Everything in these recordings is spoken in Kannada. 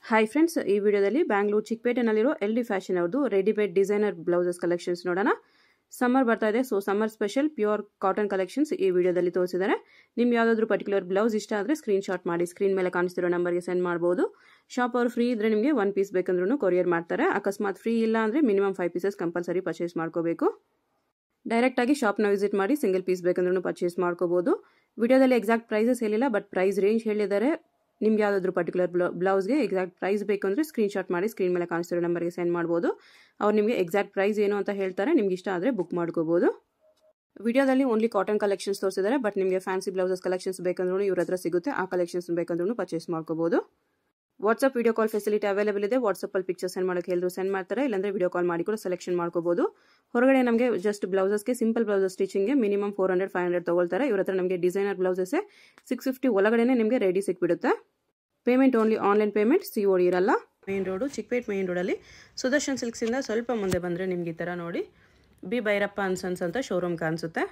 ಹಾಯ್ ಫ್ರೆಂಡ್ಸ್ ಈ ವಿಡಿಯೋದಲ್ಲಿ ಬ್ಯಾಂಗ್ಳೂರು ಚಿಕ್ಕಪೇಟೆನಲ್ಲಿರೋ ಎಲ್ ಡಿ ಫ್ಯಾಷನ್ ಅವ್ರದ್ದು ರೆಡಿಮೇಡ್ ಡಿಸೈನರ್ ಬ್ಲೌಸಸ್ ಕಲೆಕ್ಷನ್ಸ್ ನೋಡೋಣ ಸಮ್ಮರ್ ಬರ್ತಾ ಇದೆ so summer special pure cotton collections ಈ ವಿಡಿಯೋದಲ್ಲಿ ತೋರಿಸಿದ್ದಾರೆ ನಿಮ್ಗೆ ಯಾವುದಾದ್ರೂ ಪರ್ಟಿಕ್ಯುಲರ್ ಬ್ಲೌಸ್ ಇಷ್ಟ ಆದರೆ ಸ್ಕ್ರೀನ್ ಶಾಟ್ ಮಾಡಿ ಸ್ಕ್ರೀನ್ ಮೇಲೆ ಕಾಣಿಸ್ತಿರೋ ನಂಬರ್ಗೆ ಸೆಂಡ್ ಮಾಡ್ಬೋದು ಶಾಪ್ ಅವರು ಫ್ರೀ ಇದ್ರೆ ನಿಮಗೆ ಒನ್ ಪೀಸ್ ಬೇಕಂದ್ರೂ ಕೊರಿಯರ್ ಮಾಡ್ತಾರೆ ಅಕಸ್ಮಾತ್ ಫ್ರೀ ಇಲ್ಲ ಅಂದರೆ minimum five pieces compulsory purchase ಮಾಡ್ಕೋಬೇಕು ಡೈರೆಕ್ಟ್ ಆಗಿ ಶಾಪ್ನ ವಿಸಿಟ್ ಮಾಡಿ ಸಿಂಗಲ್ ಪೀಸ್ ಬೇಕಂದ್ರೂ ಪರ್ಚೇಸ್ ಮಾಡ್ಕೋಬಹುದು ವಿಡಿಯೋದಲ್ಲಿ ಎಕ್ಸಾಕ್ಟ್ ಪ್ರೈಸಸ್ ಹೇಳಿಲ್ಲ ಬಟ್ ಪ್ರೈಸ್ ರೇಂಜ್ ಹೇಳಿದ್ದಾರೆ ನಿಮ್ಗೆ ಯಾವುದಾದ್ರೂ ಪರ್ಟಿಕ್ಯುಲರ್ ಬ್ಲೌಸ್ಗೆ ಎಕ್ಸಾಕ್ಟ್ ಪ್ರೈಸ್ ಬೇಕು ಅಂದರೆ ಸ್ಕ್ರೀನ್ ಶಾಟ್ ಮಾಡಿ ಸ್ಕ್ರೀನ್ ಮೇಲೆ ಕಾಣಿಸ್ತಿರೋ ನಂಬರ್ಗೆ ಸೆಂಡ್ ಮಾಡ್ಬೋದು ಅವ್ರು ನಿಮಗೆ ಎಕ್ಸಾಕ್ಟ್ ಪ್ರೈಸ್ ಏನು ಅಂತ ಹೇಳ್ತಾರೆ ನಿಮ್ಗೆ ಇಷ್ಟ ಆದರೆ ಬುಕ್ ಮಾಡ್ಕೋಬೋದು ವಿಡಿಯೋದಲ್ಲಿ ಓನ್ಲಿ ಕಾಟನ್ ಕಲೆಕ್ಷನ್ಸ್ ತೋರಿಸಿದ್ದಾರೆ ಬಟ್ ನಿಮಗೆ ಫ್ಯಾನ್ಸಿ ಬ್ಲೌಸಸ್ ಕಲೆಕ್ಷನ್ಸ್ ಬೇಕಂದ್ರೂ ಇವ್ರ ಹತ್ರ ಸಿಗುತ್ತೆ ಆ ಕಲೆಕ್ಷನ್ಸ್ ಬೇಕಂದ್ರೂ ಪರ್ಚೇಸ್ ಮಾಡ್ಕೋಬಹುದು WhatsApp video call facility available ಇದೆ ವಾಟ್ಸಪ್ಪಲ್ಲಿ ಪಿಕ್ಚರ್ ಸೆಂಡ್ ಮಾಡೋಕೆ ಹೇಳಿದ್ರು ಸೆಂಡ್ ಮಾಡ್ತಾರೆ ಇಲ್ಲಾಂದ್ರೆ ವಿಡಿಯೋ ಕಾಲ್ ಮಾಡಿ ಕೂಡ ಸೆಲೆಕ್ಷನ್ ಮಾಡ್ಕೋಬಹುದು ಹೊರಗಡೆ ನಮಗೆ ಜಸ್ಟ್ ಬ್ಲೌಸಸ್ಗೆ ಸಿಂಪಲ್ ಬ್ಲೌಸಸ್ ಸ್ಟಿಚಿಂಗ್ಗೆ minimum four hundred five hundred ತಗೊಳ್ತಾರೆ ಇವ್ರ ಹತ್ರ ನಮಗೆ ಡಿಸೈನರ್ ಬ್ಲೌಸಸ್ ಸಿಕ್ಸ್ ಫಿಫ್ಟಿ ಒಳಗಡೆ ನಿಮಗೆ ರೆಡಿ ಸಿಕ್ಬಿಡುತ್ತೆ payment only online payment C OD ಇರಲ್ಲ ಮೇನ್ ರೋಡು ಚಿಕ್ಕಪೇಟ್ ಮೇನ್ ರೋಡಲ್ಲಿ ಸುದರ್ಶನ್ ಸಿಲ್ಕ್ಸಿಂದ ಸ್ವಲ್ಪ ಮುಂದೆ ಬಂದರೆ ನಿಮ್ಗೆ ಈ ಥರ ನೋಡಿ ಬಿ ಭೈರಪ್ಪ ಅನ್ಸನ್ಸ್ ಅಂತ ಶೋರೂಮ್ ಕಾಣಿಸುತ್ತೆ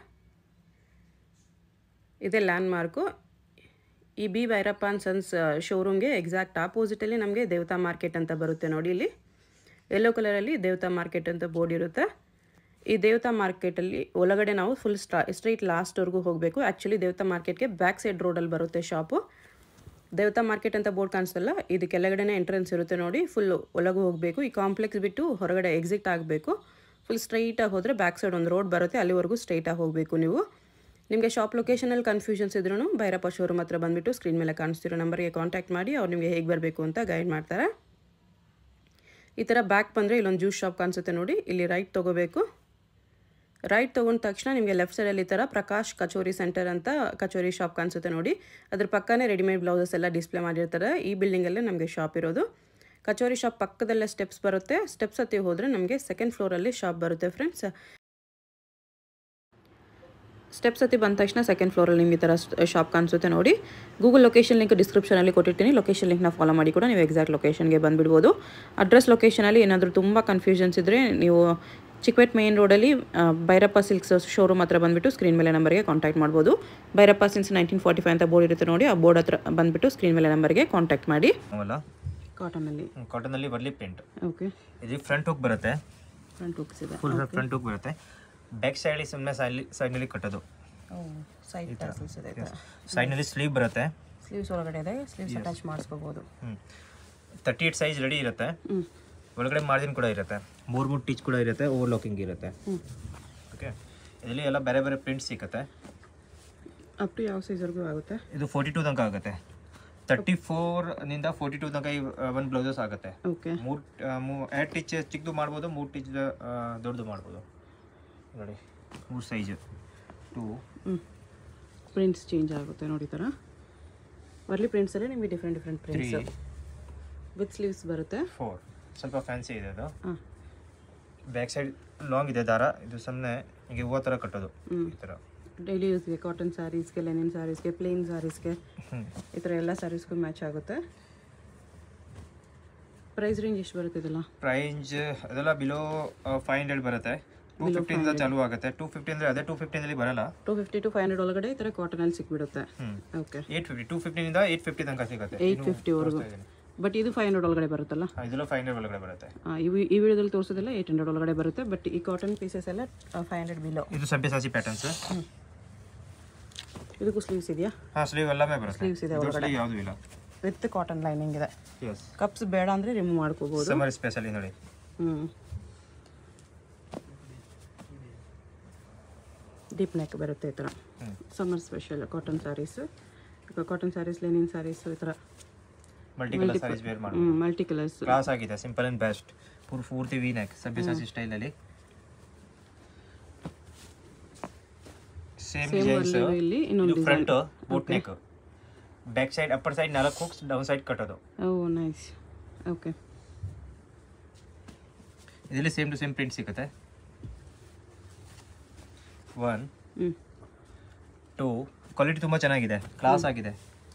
ಇದೇ ಲ್ಯಾಂಡ್ ಮಾರ್ಕು ಈ ಬಿ ಭೈರಪ್ಪ ಅನ್ ಸನ್ಸ್ ಶೋರೂಮ್ಗೆ ಎಕ್ಸಾಕ್ಟ್ ಆಪೋಸಿಟಲ್ಲಿ ನಮಗೆ ದೇವತಾ ಮಾರ್ಕೆಟ್ ಅಂತ ಬರುತ್ತೆ ನೋಡಿ ಇಲ್ಲಿ ಯೆಲ್ಲೋ ಕಲರಲ್ಲಿ ದೇವತಾ ಮಾರ್ಕೆಟ್ ಅಂತ ಬೋರ್ಡ್ ಇರುತ್ತೆ ಈ ದೇವತಾ ಮಾರ್ಕೆಟಲ್ಲಿ ಒಳಗಡೆ ನಾವು ಫುಲ್ ಸ್ಟಾ ಸ್ಟ್ರೈಟ್ ಲಾಸ್ಟ್ವರೆಗೂ ಹೋಗಬೇಕು ಆ್ಯಕ್ಚುಲಿ ದೇವತಾ ಮಾರ್ಕೆಟ್ಗೆ ಬ್ಯಾಕ್ ಸೈಡ್ ರೋಡಲ್ಲಿ ಬರುತ್ತೆ ಶಾಪು ದೇವತಾ ಮಾರ್ಕೆಟ್ ಅಂತ ಬೋರ್ಡ್ ಕಾಣಿಸ್ತಲ್ಲ ಇದು ಕೆಳಗಡೆನೇ ಎಂಟ್ರೆನ್ಸ್ ಇರುತ್ತೆ ನೋಡಿ ಫುಲ್ ಒಳಗೂ ಹೋಗಬೇಕು ಈ ಕಾಂಪ್ಲೆಕ್ಸ್ ಬಿಟ್ಟು ಹೊರಗಡೆ ಎಕ್ಸಿಟ್ ಆಗಬೇಕು ಫುಲ್ ಸ್ಟ್ರೈಟಾಗಿ ಹೋದರೆ ಬ್ಯಾಕ್ ಸೈಡ್ ಒಂದು ರೋಡ್ ಬರುತ್ತೆ ಅಲ್ಲಿವರೆಗೂ ಸ್ಟ್ರೈಟಾಗಿ ಹೋಗಬೇಕು ನೀವು ನಿಮಗೆ ಶಾಪ್ ಲೊಕೇಶನಲ್ಲಿ ಕನ್ಫ್ಯೂಷನ್ಸ್ ಇದ್ರೂ ಭೈರಪ್ಪ ಶೋರೂಮ್ ಹತ್ರ ಬಂದುಬಿಟ್ಟು ಸ್ಕ್ರೀನ್ ಮೇಲೆ ಕಾಣಿಸ್ತಿರೋ ನಂಬರ್ಗೆ ಕಾಂಟ್ಯಾಕ್ಟ್ ಮಾಡಿ ಅವ್ರು ನಿಮಗೆ ಹೇಗೆ ಬರಬೇಕು ಅಂತ ಗೈಡ್ ಮಾಡ್ತಾರೆ ಈ ಥರ ಬ್ಯಾಕ್ ಬಂದರೆ ಇಲ್ಲೊಂದು ಜ್ಯೂಸ್ ಶಾಪ್ ಕಾಣಿಸುತ್ತೆ ನೋಡಿ ಇಲ್ಲಿ ರೈಟ್ ತೊಗೋಬೇಕು ರೈಟ್ ತೊಗೊಂಡ ತಕ್ಷಣ ನಿಮಗೆ ಲೆಫ್ಟ್ ಸೈಡಲ್ಲಿ ಈ ಥರ ಪ್ರಕಾಶ್ ಕಚೋರಿ ಸೆಂಟರ್ ಅಂತ ಕಚೋರಿ ಶಾಪ್ ಕಾಣಿಸುತ್ತೆ ನೋಡಿ ಅದ್ರ ಪಕ್ಕನೇ ರೆಡಿಮೇಡ್ ಬ್ಲೌಸಸ್ ಎಲ್ಲ ಡಿಸ್ಪ್ಲೇ ಮಾಡಿರ್ತಾರೆ ಈ ಬಿಲ್ಡಿಂಗಲ್ಲೇ ನಮಗೆ ಶಾಪ್ ಇರೋದು ಕಚೋರಿ ಶಾಪ್ ಪಕ್ಕದಲ್ಲೇ ಸ್ಟೆಪ್ಸ್ ಬರುತ್ತೆ ಸ್ಟೆಪ್ಸ್ ಹತ್ತಿ ಹೋದರೆ ನಮಗೆ ಸೆಕೆಂಡ್ ಫ್ಲೋರಲ್ಲಿ ಶಾಪ್ ಬರುತ್ತೆ ಫ್ರೆಂಡ್ಸ್ ಸ್ಟೆಪ್ಸ್ ಹತ್ತಿ ಬಂದ ತಕ್ಷಣ ಸೆಕೆಂಡ್ ಫ್ಲೋರಲ್ಲಿ ನಿಮಗೆ ಈ ಥರ ಶಾಪ್ ಕಾಣಿಸುತ್ತೆ ನೋಡಿ ಗೂಗಲ್ ಲೊಕೇಶನ್ ಲಿಂಕ್ ಡಿಸ್ಕ್ರಿಪ್ಷನಲ್ಲಿ ಕೊಟ್ಟಿರ್ತೀನಿ ಲೊಕೇಶನ್ ಲಿಂಕ್ನ ಫಾಲೋ ಮಾಡಿ ಕೂಡ ನೀವು ಎಕ್ಸಾಕ್ಟ್ ಲೊಕೇಶನ್ಗೆ ಬಂದುಬಿಡ್ಬೋದು ಅಡ್ರೆಸ್ ಲೊಕೇಶನಲ್ಲಿ ಏನಾದರೂ ತುಂಬ ಕನ್ಫ್ಯೂಷನ್ಸ್ ಇದ್ದರೆ ನೀವು ಚಿಕ್ಪೇಟ್ ಮೇನ್ ರೋಡಲ್ಲಿ ಭೈರಪ್ಪ ಸಿಲ್ಕ್ಸ್ ಶೋರೂಮ್ ಹತ್ರ ಬಂದುಬಿಟ್ಟು ಸ್ಕ್ರೀನ್ ಮೇಲೆ ನಂಬರ್ಗೆ ಕಾಂಟ್ಯಾಕ್ಟ್ ಮಾಡ್ಬೋದು Bhairappa since nineteen forty five ಅಂತ ಬೋರ್ಡ್ ಇರುತ್ತೆ ನೋಡಿ ಆ ಬೋರ್ಡ್ ಹತ್ರ ಬಂದುಬಿಟ್ಟು ಸ್ಕ್ರೀನ್ ಮೇಲೆ ನಂಬರ್ಗೆ ಕಾಂಟ್ಯಾಕ್ಟ್ ಮಾಡಿ ಅಲ್ಲ ಕಾಟನಲ್ಲಿ ಕಾಟನಲ್ಲಿ ಬರ್ಲಿ ಪ್ರಿಂಟ್ ಓಕೆ ಇದು ಫ್ರಂಟ್ ಹುಕ್ ಬರುತ್ತೆ ಫ್ರಂಟ್ ಹುಕ್ಸ್ ಇದೆ ಫುಲ್ ಫ್ರಂಟ್ ಹುಕ್ ಬರುತ್ತೆ ಬ್ಯಾಕ್ ಸೈಡ್ ಸುಮ್ಮನೆ ಸೈಡ್ ಸೈಡ್ನಲ್ಲಿ ಕಟ್ಟೋದು ಸೈಡ್ ಟ್ಯಾಸಲ್ಸ್ ಇದೆ ಸೈಡ್ನಲ್ಲಿ ಸ್ಲೀವ್ ಬರುತ್ತೆ ಸ್ಲೀವ್ಸ್ ಒಳಗಡೆ ಇದೆ ಸ್ಲೀವ್ಸ್ ಅಟ್ಯಾಚ್ ಮಾಡಿಸ್ಕೋಬೋದು ಹ್ಞೂ ತರ್ಟಿ ಏಟ್ ಸೈಜ್ ರೆಡಿ ಇರುತ್ತೆ ಹ್ಞೂ ಒಳಗಡೆ ಮಾರ್ಜಿನ್ ಕೂಡ ಇರುತ್ತೆ ಮೂರು ಮೂರು ಟೀಚ್ ಕೂಡ ಇರುತ್ತೆ ಓವರ್ ಲಾಕಿಂಗ್ ಇರುತ್ತೆ ಹ್ಞೂ ಓಕೆ ಇದರಲ್ಲಿ ಎಲ್ಲ ಬೇರೆ ಬೇರೆ ಪ್ರಿಂಟ್ ಸಿಗುತ್ತೆ ಅಪ್ ಟು ಯಾವ ಸೈಜ್ವರೆಗೂ ಆಗುತ್ತೆ ಇದು ಫೋರ್ಟಿ ಟೂ ತನಕ ಆಗುತ್ತೆ ತರ್ಟಿ ಫೋರ್ನಿಂದ ಫೋರ್ಟಿ ಟೂ ತನಕ ಈ ಒಂದು ಬ್ಲೌಸಸ್ ಆಗುತ್ತೆ ಓಕೆ ಮೂರು ಮೂ ಎರಡು ಟೀಚ್ ಚಿಕ್ಕದು ಮಾಡ್ಬೋದು ಮೂರು ಟೀಚ್ ದೊಡ್ಡದು ಮಾಡ್ಬೋದು ನೋಡಿ ಮೂರು ಸೈಜ್ ಟೂ ಹ್ಞೂ ಪ್ರಿಂಟ್ಸ್ ಚೇಂಜ್ ಆಗುತ್ತೆ ನೋಡಿ ಈ ಥರ ವರ್ಲಿ ಪ್ರಿಂಟ್ಸಲ್ಲಿ ನಿಮಗೆ different different three prints with sleeves ಬರುತ್ತೆ ಫೋರ್ ಸ್ವಲ್ಪ ಫ್ಯಾನ್ಸಿ ಇದೆ ಅದು ಹಾಂ ಬ್ಯಾಕ್ ಸೈಡ್ ಲಾಂಗ್ ಇದೆ ದಾರ ಇದು ಸುಮ್ಮನೆ ಹೀಗೆ ಹೂವು ಥರ ಕಟ್ಟೋದು ಹ್ಞೂ ಈ ಥರ ಡೈಲಿ ಯೂಸ್ಗೆ ಕಾಟನ್ ಸ್ಯಾರೀಸ್ಗೆ ಲೆನಿನ್ ಸ್ಯಾರೀಸ್ಗೆ ಪ್ಲೇನ್ ಸ್ಯಾರೀಸ್ಗೆ ಹ್ಞೂ ಈ ಥರ ಎಲ್ಲ ಸ್ಯಾರೀಸ್ಗೂ ಮ್ಯಾಚ್ ಆಗುತ್ತೆ ಪ್ರೈಸ್ ರೇಂಜ್ ಎಷ್ಟು ಬರುತ್ತೆ ಇದೆಲ್ಲ ಪ್ರೈಸ್ ಅದೆಲ್ಲ ಬಿಲೋ ಫೈವ್ ಹಂಡ್ರೆಡ್ ಬರುತ್ತೆ ಟೂ ಫಿಫ್ಟಿಯಿಂದ ಚಾಲೂ ಆಗುತ್ತೆ ಟೂ ಫಿಫ್ಟಿ ಅಂದರೆ ಅದೇ ಟೂ ಫಿಫ್ಟಿನಲ್ಲಿ ಬರಲ್ಲ two fifty to five hundred ಒಳಗಡೆ ಈ ಥರ ಕಾಟನಲ್ಲಿ ಸಿಕ್ಬಿಡುತ್ತೆ ಹ್ಞೂ ಓಕೆ ಏಯ್ಟ್ ಫಿಫ್ಟಿ ಟೂ ಫಿಫ್ಟಿನಿಂದ ಏಯ್ಟ್ ಫಿಫ್ಟಿ ತನಕ ಸಿಗುತ್ತೆ ಏಯ್ಟ್ ಫಿಫ್ಟಿವರೆಗೂ ಬಟ್ ಇದು ಫೈವ್ ಹಂಡ್ರೆಡ್ ಒಳಗಡೆ ಬರುತ್ತಲ್ಲ ಹಾಂ, ಇದೆಲ್ಲ ಫೈವ್ ಹಂಡ್ರೆಡ್ ಒಳಗಡೆ ಬರುತ್ತೆ ಆ, ಇವು ಈ ವಿಡಿಯೋದಲ್ಲಿ ತೋರಿಸೋದೆಲ್ಲ ಏಯ್ಟ್ ಹಂಡ್ರೆಡ್ ಒಳಗಡೆ ಬರುತ್ತೆ ಬಟ್ ಈ ಕಾಟನ್ ಪೀಸಸ್ ಎಲ್ಲ ಫೈವ್ ಹಂಡ್ರೆಡ್ ಬಿಲೋ ಇದು ಸಬ್ಬೆ ಸಾಸಿ ಪ್ಯಾಟರ್ನ್ಸ್ ಇದಕ್ಕೂ ಸ್ಲೀವ್ಸ್ ಇದೆಯಾ ಹಾಂ ಸ್ಲೀವ್ ಎಲ್ಲವೇ ಬರುತ್ತೆ ಸ್ಲೀವ್ಸ್ ಇದೆ ಒಳಗಡೆ ಯಾವುದೂ ಇಲ್ಲ ವಿತ್ ಕಾಟನ್ ಲೈನಿಂಗ್ ಇದೆ ಎಸ್ ಕಪ್ಸ್ ಬೇಡ ಅಂದರೆ ರಿಮೂವ್ ಮಾಡ್ಕೋಬೋದು ಸಮ್ಮರ್ ಸ್ಪೆಷಲಿ ನೋಡಿ ಹ್ಞೂ ಡೀಪ್ ನೆಕ್ ಬರುತ್ತೆ ಈ ಥರ ಹ್ಞೂ ಸಮ್ಮರ್ ಸ್ಪೆಷಲ್ ಕಾಟನ್ ಸ್ಯಾರೀಸ್ ಈಗ ಕಾಟನ್ ಸ್ಯಾರೀಸ್ ಲೆನಿನ್ ಸ್ಯಾರೀಸ್ ಈ ಥರ ಮಲ್ಟಿ ಕಲರ್ ಸಾರೀಸ್ ವೇರ್ ಮಾಡಿ ಹ್ಞೂ ಮಲ್ಟಿ ಕಲರ್ಸ್ ಕ್ಲಾಸ್ ಆಗಿದೆ ಸಿಂಪಲ್ ಅಂಡ್ ಬೆಸ್ಟ್ ಪೂರ್ ಪೂರ್ತಿ ವಿ ನೆಕ್ ಸಬ್ಬೆ ಸಾಸಿ ಸ್ಟೈಲಲ್ಲಿ ಸೇಮ್ ಡಿಸೈನ್ಸ್ ಇಲ್ಲಿ ಇನ್ನೊಂದು ಇದು front boat neck back side upper side ನಾಲ್ಕು ಹುಕ್ಸ್ ಡೌನ್ ಸೈಡ್ ಕಟ್ಟೋದು ಓ ನೈಸ್ ಓಕೆ ಇದರಲ್ಲಿ ಸೇಮ್ ಟು ಸೇಮ್ ಪ್ರಿಂಟ್ ಸಿಗುತ್ತೆ ಒನ್ ಹ್ಞೂ ಟೂ ಕ್ವಾಲಿಟಿ ತುಂಬ ಚೆನ್ನಾಗಿದೆ ಕ್ಲಾಸ್ ಆಗಿದೆ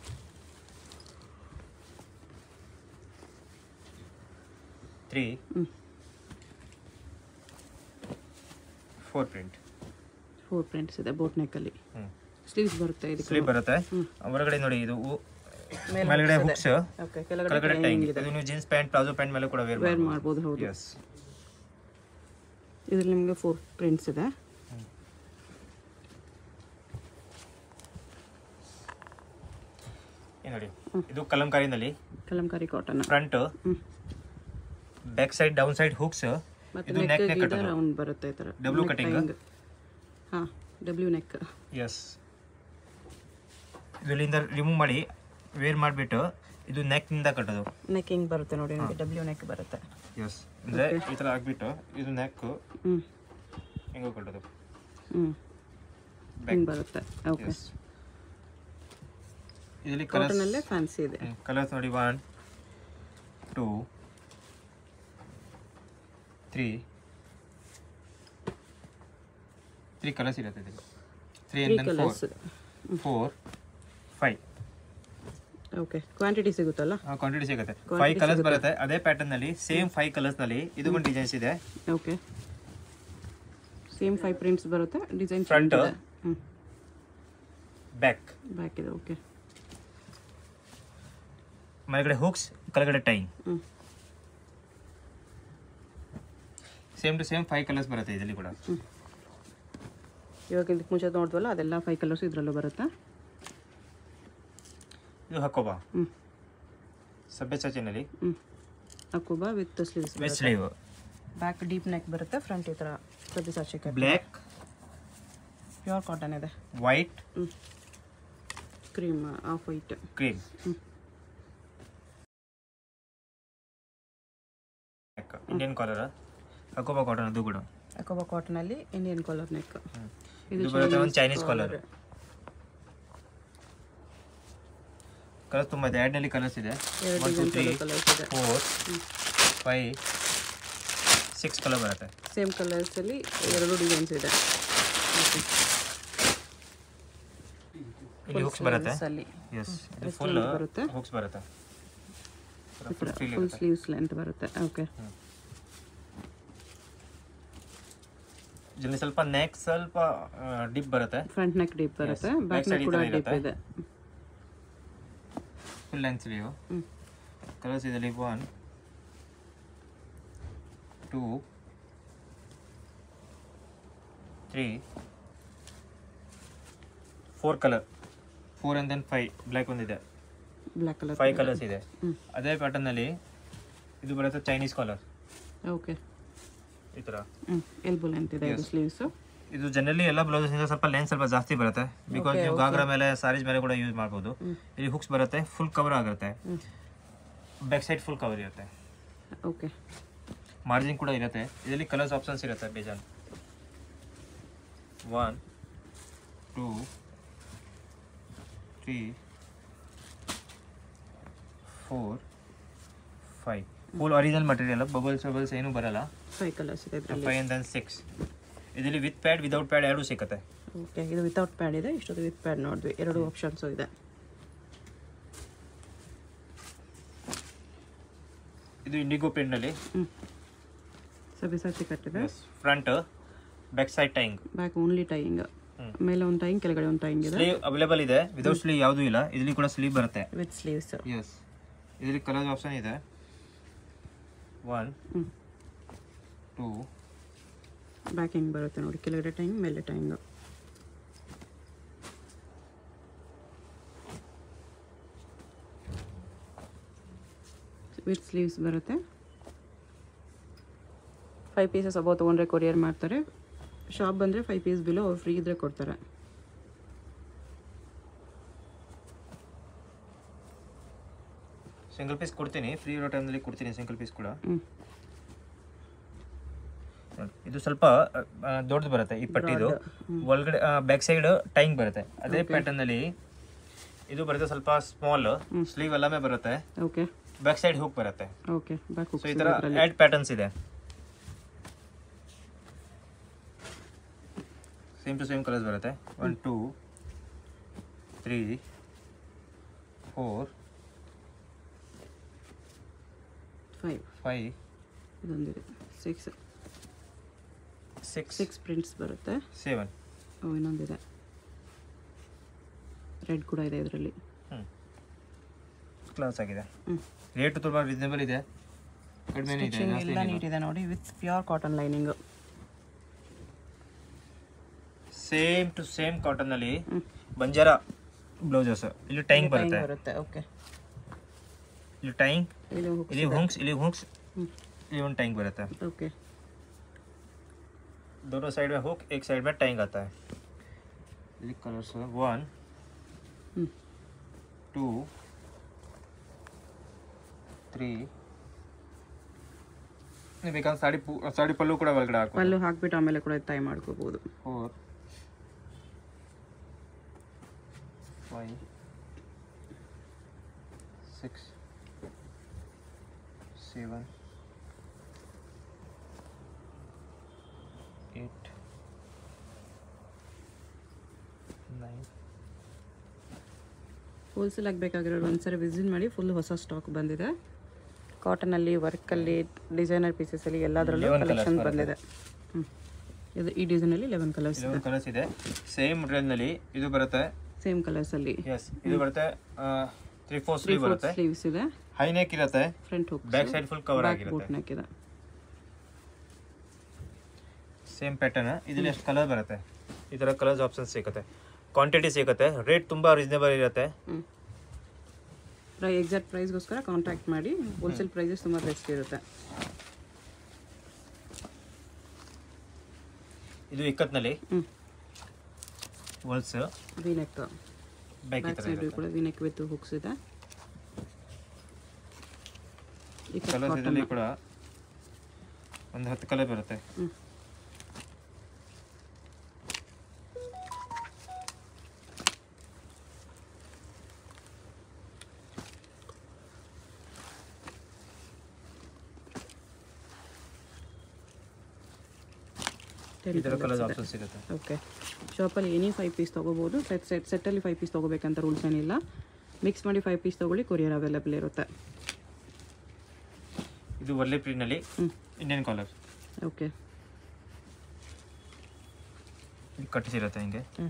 ತ್ರೀ ಹ್ಞೂ ಫೋರ್ ಪ್ರಿಂಟ್ ಫೋರ್ ಪ್ರಿಂಟ್ಸ್ ಇದೆ ಬೋಟ್ ನೆಕ್ಕಲ್ಲಿ ಹ್ಞೂ ಸ್ಲೀವ್ಸ್ ಬರುತ್ತೆ ಇದಕ್ಕೆ ಸ್ಲೀವ್ ಬರುತ್ತೆ ಹ್ಮ್. ಹೊರಗಡೆ ನೋಡಿ ಇದು ಮೇಲ್ಗಡೆ ಹುಕ್ಸ್ ಓಕೆ ಕೆಳಗಡೆ ಕೆಳಗಡೆ ಟೈಂಗ್ ಇದು ನೀವು ಜೀನ್ಸ್ ಪ್ಯಾಂಟ್ ಪ್ಲಾಜೋ ಪ್ಯಾಂಟ್ ಮೇಲೆ ಕೂಡ ವೇರ್ ವೇರ್ ಮಾಡ್ಬೋದು ಹೌದು ಎಸ್ ಇದ್ರಲ್ಲಿ ನಿಮಗೆ ಫೋರ್ ಪ್ರಿಂಟ್ಸ್ ಇದೆ ನೋಡಿ ಇದು ಕಲಂಕಾರಿನಲ್ಲಿ ಕಲಂಕಾರಿ ಕಾಟನ್ ಫ್ರಂಟ್ ಹ್ಮ್. Back side down side hooks ಮತ್ತೆ ಇದು ನೆಕ್ neck ಗೆ ಕಟ್ಟೋದು. ರೌಂಡ್ ಬರುತ್ತೆ ಈ ಥರ Double cutting? ಹಾಂ ಡಬ್ಲ್ಯೂ ನೆಕ್ ಎಸ್ ಇದರಿಂದ ರಿಮೂವ್ ಮಾಡಿ ವೇರ್ ಮಾಡಿಬಿಟ್ಟು ಇದು ನೆಕ್ನಿಂದ ಕಟ್ಟೋದು ನೆಕ್ ಹಿಂಗೆ ಬರುತ್ತೆ ನೋಡಿ ನಿಮಗೆ ಡಬ್ಲ್ಯೂ ನೆಕ್ ಬರುತ್ತೆ ಎಸ್ ಅಂದರೆ ಈ ಥರ ಹಾಕ್ಬಿಟ್ಟು ಇದು ನೆಕ್ ಹ್ಞೂ ಹಿಂಗೆ ಕಟ್ಟೋದು ಹ್ಞೂ ಹಿಂಗೆ ಬರುತ್ತೆ ಓಕೆ ಎಸ್ ಇದರಲ್ಲಿ ಕಲರ್ಸ್ ಕಾಟನಲ್ಲೇ ಫ್ಯಾನ್ಸಿ ಇದೆ ಕಲರ್ಸ್ ನೋಡಿ one two three three colours ಇರುತ್ತೆ ಇದರಲ್ಲಿ three three and then four colours four five okay quantity ಸಿಗುತ್ತಲ್ಲ ಕ್ವಾಂಟಿಟಿ ಸಿಗುತ್ತೆ ಫೈವ್ ಕಲರ್ಸ್ ಬರುತ್ತೆ ಅದೇ ಪ್ಯಾಟರ್ನ್ ನಲ್ಲಿ ಸೇಮ್ ಫೈವ್ ಕಲರ್ಸ್ ನಲ್ಲಿ ಇದು ಒಂದು ಡಿಸೈನ್ಸ್ ಇದೆ ಓಕೆ ಸೇಮ್ ಫೈವ್ ಪ್ರಿಂಟ್ಸ್ ಬರುತ್ತೆ ಡಿಸೈನ್ Front. ಹ್ಞೂ ಬ್ಯಾಕ್ ಬ್ಯಾಕ್ ಇದೆ ಓಕೆ ಮೇಲ್ಗಡೆ ಹುಕ್ಸ್ ಕೆಳಗಡೆ ಟೈಮ್ ಹ್ಞೂ same to same five colours ಬರುತ್ತೆ ಇದರಲ್ಲಿ ಕೂಡ ಇವಾಗ ಇದಕ್ಕೆ ಮುಂಚೆ ನೋಡಿದ್ವಲ್ಲ ಅದೆಲ್ಲ ಫೈವ್ ಕಲರ್ಸ್ ಇದರಲ್ಲೂ ಬರುತ್ತೆ ಇದು ಹಕ್ಕೋಬಾ ಹ್ಞೂ ಸಭ್ಯಚಾಚಿನಲ್ಲಿ ಹ್ಞೂ Hakoba with sleeves with sleeve back deep neck ಬರುತ್ತೆ ಫ್ರಂಟ್ ಈ ಥರ Sabyasachi cut black pure cotton ಇದೆ ವೈಟ್ ಹ್ಞೂ ಕ್ರೀಮ್ ಆಫ್ ವೈಟ್ ಕ್ರೀಮ್ ಹ್ಮ್. ಇಂಡಿಯನ್ ಕಾಲರ್ ಹಕೋಬಾ ಕಾಟನ್ ಅದು ಕೂಡ ಅಕೋಬಾ ಕಾಟನಲ್ಲಿ ಇಂಡಿಯನ್ ಕಾಲರ್ ನೆಕ್ ಇದು ಬರುತ್ತೆ ಒಂದು ಚೈನೀಸ್ ಕಾಲರ್ ಕಲರ್ಸ್ ತುಂಬ ಇದೆ ಆ್ಯಡ್ನಲ್ಲಿ ಕಲರ್ಸ್ ಇದೆ ಎರಡು one two three design colours ಇದೆ ಫೋರ್ ಫೈವ್ ಸಿಕ್ಸ್ ಕಲರ್ ಬರುತ್ತೆ ಸೇಮ್ ಕಲರ್ಸಲ್ಲಿ ಎರಡು ಡಿಸೈನ್ಸ್ ಇದೆ ಇಲ್ಲಿ ಹುಕ್ಸ್ ಬರುತ್ತೆ ಅಲ್ಲಿ ಎಸ್ ಇದು ಫುಲ್ ಬರುತ್ತೆ. ಹುಕ್ಸ್ ಬರುತ್ತೆ full feel full sleeves length ಬರುತ್ತೆ ಓಕೆ ಇದರಲ್ಲಿ ಸ್ವಲ್ಪ ನೆಕ್ ಸ್ವಲ್ಪ ಡಿಪ್ ಬರುತ್ತೆ ಫ್ರಂಟ್ ನೆಕ್ ಡೀಪ್ ಬರುತ್ತೆ Yes. Back Back side neck ಈ ಕೂಡ ಥರ ಡೀಪ್ ಇರುತ್ತೆ. ಇದೆ ಫುಲ್ ಲೆಂತ್ ಸ್ಲೀವ್ ಹ್ಞೂ ಕಲರ್ಸ್ ಇದರಲ್ಲಿ one two three four colour four and then five black ಒಂದಿದೆ ಬ್ಲ್ಯಾಕ್ ಕಲರ್ ಫೈವ್ ಕಲರ್ಸ್ ಇದೆ ಹ್ಮ್. ಅದೇ ಪ್ಯಾಟರ್ನಲ್ಲಿ ಇದು ಬರುತ್ತೆ ಚೈನೀಸ್ ಕಾಲರ್ ಓಕೆ ಈ ಥರ ಹ್ಞೂ ಎಲ್ಬೋ ಲೆಂತ್ ಇದೆ ಇದು ಸ್ಲೀವ್ಸು ಇದು ಜನರಲಿ ಎಲ್ಲ ಬ್ಲೌಸಸ್ ಇಂದ ಸ್ವಲ್ಪ ಲೆಂತ್ ಸ್ವಲ್ಪ ಜಾಸ್ತಿ ಬರುತ್ತೆ ಬಿಕಾಸ್ ನೀವು ಗಾಗ್ರಾ ಮೇಲೆ ಸಾರೀಸ್ ಮೇಲೆ ಕೂಡ ಯೂಸ್ ಮಾಡ್ಬೋದು ಇಲ್ಲಿ ಹುಕ್ಸ್ ಬರುತ್ತೆ ಫುಲ್ ಕವರ್ ಆಗುತ್ತೆ ಹ್ಮ್. ಬ್ಯಾಕ್ ಸೈಡ್ ಫುಲ್ ಕವರ್ ಇರುತ್ತೆ ಓಕೆ ಮಾರ್ಜಿನ್ ಕೂಡ ಇರುತ್ತೆ ಇದರಲ್ಲಿ ಕಲರ್ಸ್ ಆಪ್ಷನ್ಸ್ ಇರುತ್ತೆ ಬೇಜಾನ್ one two three four five full original material bubbles bubbles ಏನೂ ಬರಲ್ಲ ಫೈವ್ ಕಲರ್ಸ್ ಇದೆ ಇದರಲ್ಲಿ ಫೈವ್ ಆ್ಯಂಡ್ ದೆನ್ ಸಿಕ್ಸ್ ಇದರಲ್ಲಿ ವಿತ್ ಪ್ಯಾಡ್ ವಿದೌಟ್ ಪ್ಯಾಡ್ ಎರಡೂ ಸಿಗುತ್ತೆ ಓಕೆ ಇದು ವಿತೌಟ್ ಪ್ಯಾಡ್ ಇದೆ ಇಷ್ಟೊಂದು ವಿತ್ ಪ್ಯಾಡ್ ನೋಡಿದ್ವಿ ಎರಡು ಆಪ್ಷನ್ಸು ಇದೆ ಇದು ಇಂಡಿಗೋ ಪ್ರಿಂಟ್ನಲ್ಲಿ ಹ್ಞೂ ಸಬಿಸಾಚಿ ಕಟ್ಟಿದೆ front back side tying back only tying ಹ್ಮ್. ಮೇಲೆ ಒಂದು ಟೈಯಿಂಗ್ ಕೆಳಗಡೆ ಒಂದು ಟೈಯಿಂಗ್ ಇದೆ ಸ್ಲೀವ್ ಅವೈಲೇಬಲ್ ಇದೆ ವಿದೌಟ್ ಸ್ಲೀವ್ ಯಾವುದೂ ಇಲ್ಲ ಇದರಲ್ಲಿ ಕೂಡ ಸ್ಲೀವ್ ಬರುತ್ತೆ ವಿತ್ ಸ್ಲೀವ್ಸ್ ಎಸ್ ಇದರಲ್ಲಿ ಕಲರ್ ಆಪ್ಷನ್ ಇದೆ ಒನ್ ಹ್ಞೂ ಟೂ ಬ್ಯಾಕ್ ಹಿಂಗೆ ಬರುತ್ತೆ ನೋಡಿ ಕೆಳಗಡೆ ಟೈಮ್ ಮೇಲೆ ಟೈಯಿಂಗ್ ವಿತ್ ಸ್ಲೀವ್ಸ್ ಬರುತ್ತೆ ಫೈವ್ ಪೀಸಸ್ ಅಬೌವ್ ತೊಗೊಂಡ್ರೆ ಕೊರಿಯರ್ ಮಾಡ್ತಾರೆ ಶಾಪ್ ಬಂದರೆ ಫೈವ್ ಪೀಸ್ ಬಿಲೋ ಅವ್ರು ಫ್ರೀ ಇದ್ರೆ ಕೊಡ್ತಾರೆ ಸಿಂಗಲ್ ಪೀಸ್ ಕೊಡ್ತೀನಿ ಫ್ರೀ ಇರೋ ಟೈಮ್ನಲ್ಲಿ ಕೊಡ್ತೀನಿ ಸಿಂಗಲ್ ಪೀಸ್ ಕೂಡ ಹ್ಞೂ ನೋಡಿ, ಇದು ಸ್ವಲ್ಪ ದೊಡ್ಡದು ಬರುತ್ತೆ ಈ ಪಟ್ಟಿದು ಒಳಗಡೆ ಬ್ಯಾಕ್ ಸೈಡ್ ಟೈಂಗ್ ಬರುತ್ತೆ ಅದೇ ಪ್ಯಾಟರ್ನ್ ಅಲ್ಲಿ ಇದು ಬರುತ್ತೆ ಸ್ವಲ್ಪ ಸ್ಮಾಲ್ ಸ್ಲೀವ್ ಎಲ್ಲಾமே ಬರುತ್ತೆ ಓಕೆ ಬ್ಯಾಕ್ ಸೈಡ್ ಹುಕ್ ಬರುತ್ತೆ ಓಕೆ ಬ್ಯಾಕ್ ಸೊ ಈ ತರ ಆಡ್ ಪ್ಯಾಟರ್ನ್ಸ್ ಇದೆ ಸೇಮ್ ಟು ಸೇಮ್ ಕಲರ್ಸ್ ಬರುತ್ತೆ one two three four five five ಇದೊಂದಿದೆ ಸಿಕ್ಸ್ ಸಿಕ್ಸ್ ಸಿಕ್ಸ್ ಪ್ರಿಂಟ್ಸ್ ಬರುತ್ತೆ ಸೆವೆನ್ ಓ ಇನ್ನೊಂದಿದೆ ರೆಡ್ ಕೂಡ ಇದೆ ಇದರಲ್ಲಿ ಹ್ಞೂ ಕ್ಲಾಸ್ ಆಗಿದೆ ಹ್ಞೂ ರೇಟ್ ತುಂಬ ರೀಸನೇಬಲ್ ಇದೆ ಕಡಿಮೆ ಇದೆ ಸ್ಟಿಚಿಂಗ್ ಜಾಸ್ತಿ ಎಲ್ಲ ಏನಿಲ್ಲ. ನೀಟ್ ಇದೆ ನೋಡಿ with pure cotton lining same to same cotton ಅಲ್ಲಿ ಹ್ಞೂ ಬಂಜಾರ ಬ್ಲೌಸಸ್ ಇಲ್ಲಿ ಟೈಂಗ್ ಬರುತ್ತೆ ಬರುತ್ತೆ ಓಕೆ ಇಲ್ಲಿ ಟೈಂಗ್ ಇಲ್ಲಿ hook ಇಲ್ಲಿ ಹುಂಕ್ಸ್ ಇಲ್ಲಿ ಹುಂಕ್ಸ್ ಹ್ಞೂ ಇಲ್ಲಿ ಒಂದು ಟೈಂಗ್ ಬರುತ್ತೆ ओके दोनों साइड में हुक एक साइड में टैंक आता है ये कलर्स है वन ಹ್ಞೂ टू ತ್ರೀ ನೀವು ಬೇಕಾದ್ರೆ ಸಾಡಿ ಪೂ ಸಾಡಿ ಪಲ್ಲು ಕೂಡ ಒಳಗಡೆ ಹಾಕೋ ಪಲ್ಲು ಹಾಕ್ಬಿಟ್ಟು ಆಮೇಲೆ ಕೂಡ ಟೈ ಮಾಡ್ಕೋಬೋದು four five six seven eight nine wholesale ಆಗಬೇಕಾಗಿರೋರು ಒಂದ್ಸರಿ ವಿಸಿಟ್ ಮಾಡಿ ಫುಲ್ ಹೊಸ ಸ್ಟಾಕ್ ಬಂದಿದೆ ಕಾಟನಲ್ಲಿ ವರ್ಕಲ್ಲಿ ಡಿಸೈನರ್ ಪೀಸಸಲ್ಲಿ ಎಲ್ಲದರಲ್ಲೂ Eleven ಕಲೆಕ್ಷನ್ colours ಬಂದಿದೆ ಹ್ಞೂ ಇದು ಈ ಡಿಸೈನಲ್ಲಿ ಲೆವೆನ್ ಕಲರ್ಸ್ ಇಲ್ಲಿ ಒಂದು ಕಲರ್ಸ್ ಇದೆ ಸೇಮ್ ನಲ್ಲಿ ಇದು ಬರುತ್ತೆ ಸೇಮ್ ಕಲರ್ಸಲ್ಲಿ ಎಸ್ ಇದು ಬರುತ್ತೆ ತ್ರೀ ಫೋರ್ ಸ್ಲೀವ್ ಬರುತ್ತೆ ಸ್ಲೀವ್ಸ್ ಇದೆ ಹೈ ನೆಕ್ ಇರುತ್ತೆ front hook back side full cover back ಆಗಿರುತ್ತೆ ಬೂಟ್ ನೆಕ್ ಇದೆ ಸೇಮ್ ಪ್ಯಾಟರ್ನ್ ಇದರಲ್ಲಿ ಎಷ್ಟು ಕಲರ್ ಬರುತ್ತೆ ಈ ಥರ ಕಲರ್ಸ್ ಆಪ್ಷನ್ ಸಿಗುತ್ತೆ ಕ್ವಾಂಟಿಟಿ ಸಿಗುತ್ತೆ ರೇಟ್ ತುಂಬ ರೀಸನೇಬಲ್ ಇರುತ್ತೆ ಹ್ಞೂ ಪ್ರೈ ಎಕ್ಸಾಕ್ಟ್ ಪ್ರೈಸ್ಗೋಸ್ಕರ ಕಾಂಟ್ಯಾಕ್ಟ್ ಮಾಡಿ ಹೋಲ್ಸೇಲ್ ಪ್ರೈಸಸ್ ತುಂಬ ಬೆಸ್ಟ್ ಇರುತ್ತೆ ಇದು ಇಕ್ಕತ್ನಲ್ಲಿ ಹ್ಞೂ ವರ್ಲ್ಸ್ ವಿನೆಕ್ ಬ್ಯಾಕ್ ಈ ಬ್ಯಾಕ್ ಥರ ಸೈಡ್ ಇರುತ್ತೆ ಕೂಡ ವಿನೆಕ್ ವಿತ್ ಹುಕ್ಸ್ ಇದೆ ಈ ಕಲರ್ಸ್ ಇದರಲ್ಲಿ ಕೂಡ ಒಂದು ಹತ್ತು ಕಲರ್ ಬರುತ್ತೆ ಹ್ಞೂ ಈ ಥರ ಕಲರ್ಸ್ ಆಪ್ಷನ್ ಸಿಗುತ್ತೆ ಓಕೆ ಶಾಪಲ್ಲಿ ಎನಿ ಫೈವ್ ಪೀಸ್ ತೊಗೋಬೋದು ಸೆಟ್ ಸೆಟ್ ಸೆಟ್ಟಲ್ಲಿ ಫೈವ್ ಪೀಸ್ ತೊಗೋಬೇಕಂತ ರೂಲ್ಸ್ ಏನಿಲ್ಲ ಮಿಕ್ಸ್ ಮಾಡಿ ಫೈವ್ ಪೀಸ್ ತೊಗೊಳ್ಳಿ ಕೊರಿಯರ್ ಅವೈಲೇಬಲ್ ಇರುತ್ತೆ ಇದು ವರ್ಲಿ ಪ್ರಿಂಟ್ನಲ್ಲಿ ಹ್ಞೂ ಇಂಡಿಯನ್ ಕಾಲರ್ ಓಕೆ ಕಟ್ಟಿಸಿರುತ್ತೆ ಹಿಂಗೆ ಹ್ಞೂ